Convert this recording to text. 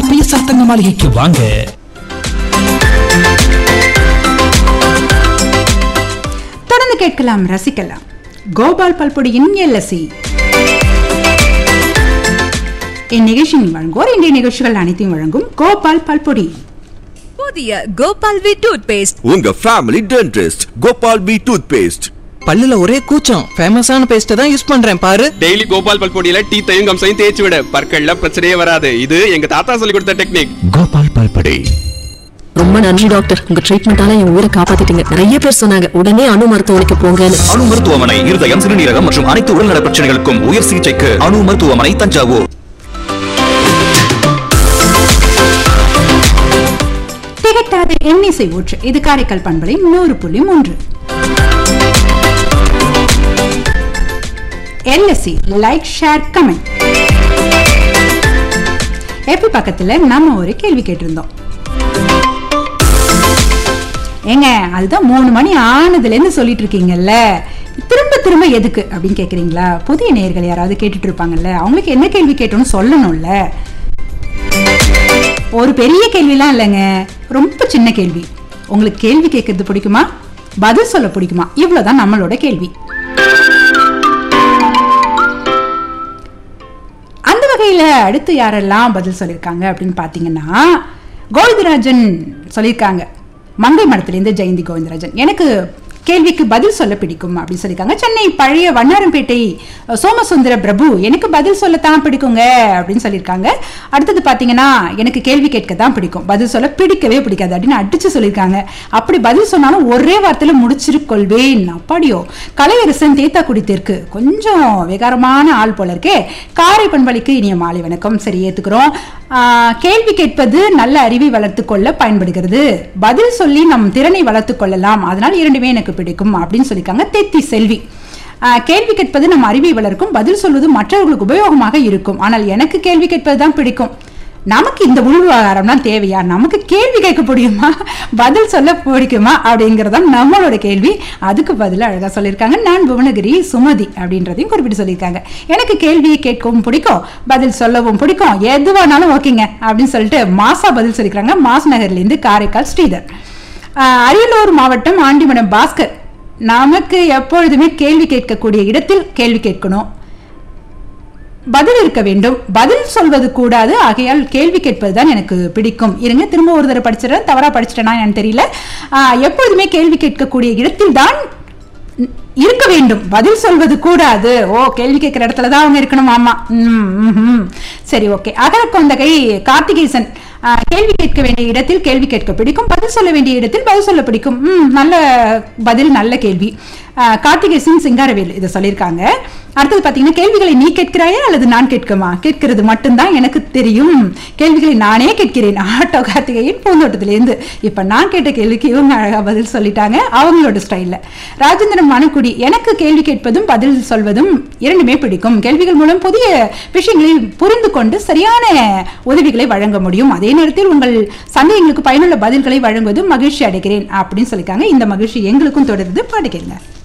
Gopal PSR தங்க மாளிகைக்கு வாங்க தொடர்ந்து கேட்கலாம் ரசிக்கலாம் கோபால் பல்பொடியின் எல்எஸ்சி இந்நிகழ்ச்சியின் வழங்குவோர் இன்றைய நிகழ்ச்சிகள் அனைத்தையும் வழங்கும் கோபால் பல்பொடி புதிய கோபால் வி டூத் பேஸ்ட் உங்க family dentist Gopal P toothpaste பல்லுல ஒரே கூச்சம் ஃபேமஸான பேஸ்ட்டை தான் யூஸ் பண்றேன் பாரு டெய்லி கோபால் பல்பொடியில டீத்தையும் கம்சையும் தேய்ச்சி விட பற்கள்ல பிரச்சனையே வராது இது எங்க தாத்தா சொல்லி கொடுத்த டெக்னிக் கோபால் பல்படை ரொம்ப நன்றி டாக்டர் உங்க ட்ரீட்மெண்டால என் உயிரை காப்பாத்திட்டீங்க நிறைய பேர் சொன்னாங்க உடனே அணு மருத்துவமனைக்கு போங்கன்னு அணு மருத்துவமனை இருதயம் சிறுநீரகம் மற்றும் அனைத்து உடல்நல பிரச்சனைகளுக்கும் உயர் சிகிச்சைக்கு அணு மருத்துவமனை தஞ்சாவூர் திகட்டாத எண்ணிசை ஊற்று இது காரைக்கால் பண்பலை நூறு புள்ளி மூன்று LSC like share comment FB பக்கத்துல நம்ம ஒரு கேள்வி கேட்டிருந்தோம் ஏங்க அதுதான் மூணு மணி ஆனதுல இருந்து சொல்லிட்டு இருக்கீங்கல்ல திரும்ப திரும்ப எதுக்கு அப்படின்னு கேக்குறீங்களா புதிய நேயர்கள் யாராவது கேட்டுட்டு இருப்பாங்கல்ல அவங்களுக்கு என்ன கேள்வி கேட்டோம்னு சொல்லணும்ல ஒரு பெரிய கேள்விலாம் இல்லைங்க ரொம்ப சின்ன கேள்வி உங்களுக்கு கேள்வி கேட்கறது பிடிக்குமா பதில் சொல்ல பிடிக்குமா இவ்வளவுதான் நம்மளோட கேள்வி அந்த வகையில அடுத்து யாரெல்லாம் பதில் சொல்லியிருக்காங்க அப்படின்னு பார்த்தீங்கன்னா கோவிந்தராஜன் சொல்லியிருக்காங்க மங்கை மடத்திலிருந்து ஜெயந்தி கோவிந்தராஜன் எனக்கு கேள்விக்கு பதில் சொல்ல பிடிக்கும் அப்படின்னு சொல்லியிருக்காங்க சென்னை பழைய வண்ணாரம்பேட்டை அஹ், சோமசுந்தர பிரபு எனக்கு பதில் சொல்லத்தான் பிடிக்குங்க அப்படின்னு சொல்லியிருக்காங்க அடுத்தது பார்த்தீங்கன்னா எனக்கு கேள்வி கேட்க தான் பிடிக்கும் பதில் சொல்ல பிடிக்கவே பிடிக்காது அப்படின்னு அடிச்சு சொல்லியிருக்காங்க அப்படி பதில் சொன்னாலும் ஒரே வார்த்தையில முடிச்சிரு கொள்வேன் அப்பாடியோ கலையரசன் தேத்தாக்குடி தெற்கு கொஞ்சம் விகாரமான ஆள் போல இருக்கே காரை பண்பளிக்கு இனிய மாலை வணக்கம் சரி ஏத்துக்கிறோம் ஆஹ், கேள்வி கேட்பது நல்ல அறிவை வளர்த்து கொள்ள பயன்படுகிறது பதில் சொல்லி நம் திறனை வளர்த்து கொள்ளலாம் அதனால் இரண்டுமே எனக்கு பிடிக்கும் அப்படின்னு சொல்லியிருக்காங்க தெத்தி செல்வி ஆஹ், கேள்வி கேட்பது நம் அறிவை வளர்க்கும் பதில் சொல்வது மற்றவர்களுக்கு உபயோகமாக இருக்கும் ஆனால் எனக்கு கேள்வி கேட்பது தான் பிடிக்கும் நமக்கு இந்த உள்விவகாரம் தான் தேவையா நமக்கு கேள்வி கேட்க முடியுமா பதில் சொல்ல பிடிக்குமா அப்படிங்கறது தான் நம்மளோட கேள்வி அதுக்கு பதிலா அழகா சொல்லியிருக்காங்க நான் புவனகிரி சுமதி அப்படின்றதையும் குறிப்பிட்டு சொல்லியிருக்காங்க எனக்கு கேள்வியை கேட்கவும் பிடிக்கும் பதில் சொல்லவும் பிடிக்கும் எதுவானாலும் ஓகேங்க அப்படின்னு சொல்லிட்டு மாசா பதில் சொல்லியிருக்காங்க மாஸ் நகர்லேருந்து காரைக்கால் ஸ்ரீதர் ஆஹ் அரியலூர் மாவட்டம் ஆண்டிமடம் பாஸ்கர் நமக்கு எப்பொழுதுமே கேள்வி கேட்கக்கூடிய இடத்தில் கேள்வி கேட்கணும் பதில் இருக்க வேண்டும் பதில் சொல்வது கூடாது ஆகையால் கேள்வி கேட்பது தான் எனக்கு பிடிக்கும் இருங்க திரும்ப ஒரு தடவை படிச்சிடறேன் தவறா படிச்சிட்டேனா எனக்கு தெரியல ஆஹ் எப்பொழுதுமே கேள்வி கேட்கக்கூடிய இடத்தில் தான் இருக்க வேண்டும் பதில் சொல்வது கூடாது ஓ கேள்வி கேட்கிற இடத்துல தான் அவங்க இருக்கணும் ஆமா ம், ம், ம். சரி ஓகே அகரக்கொந்தகை கார்த்திகேசன் ஆஹ், கேள்வி கேட்க வேண்டிய இடத்தில் கேள்வி கேட்க பிடிக்கும் பதில் சொல்ல வேண்டிய இடத்தில் பதில் சொல்ல பிடிக்கும் ம், நல்ல பதில் நல்ல கேள்வி ஆஹ், கார்த்திகேசன் சிங்காரவேல் இதை சொல்லியிருக்காங்க அடுத்தது பார்த்தீங்கன்னா கேள்விகளை நீ கேட்கிறாயா அல்லது நான் கேட்குமா கேட்கிறது மட்டும்தான் எனக்கு தெரியும் கேள்விகளை நானே கேட்கிறேன் ஆட்டோ கார்த்திகையின் பூந்தோட்டத்திலேருந்து இப்போ நான் கேட்ட கேள்விக்கு இவங்க அழகா பதில் சொல்லிட்டாங்க அவங்களோட ஸ்டைலில் ராஜேந்திரன் மணக்குடி எனக்கு கேள்வி கேட்பதும் பதில் சொல்வதும் இரண்டுமே பிடிக்கும் கேள்விகள் மூலம் புதிய விஷயங்களை புரிந்து கொண்டு சரியான உதவிகளை வழங்க முடியும் அதே நேரத்தில் உங்கள் சந்தேகங்களுக்கு பயனுள்ள பதில்களை வழங்குவதும் மகிழ்ச்சி அடைகிறேன் அப்படின்னு சொல்லியிருக்காங்க இந்த மகிழ்ச்சி எங்களுக்கும் தொடருது பாடுகிறேங்க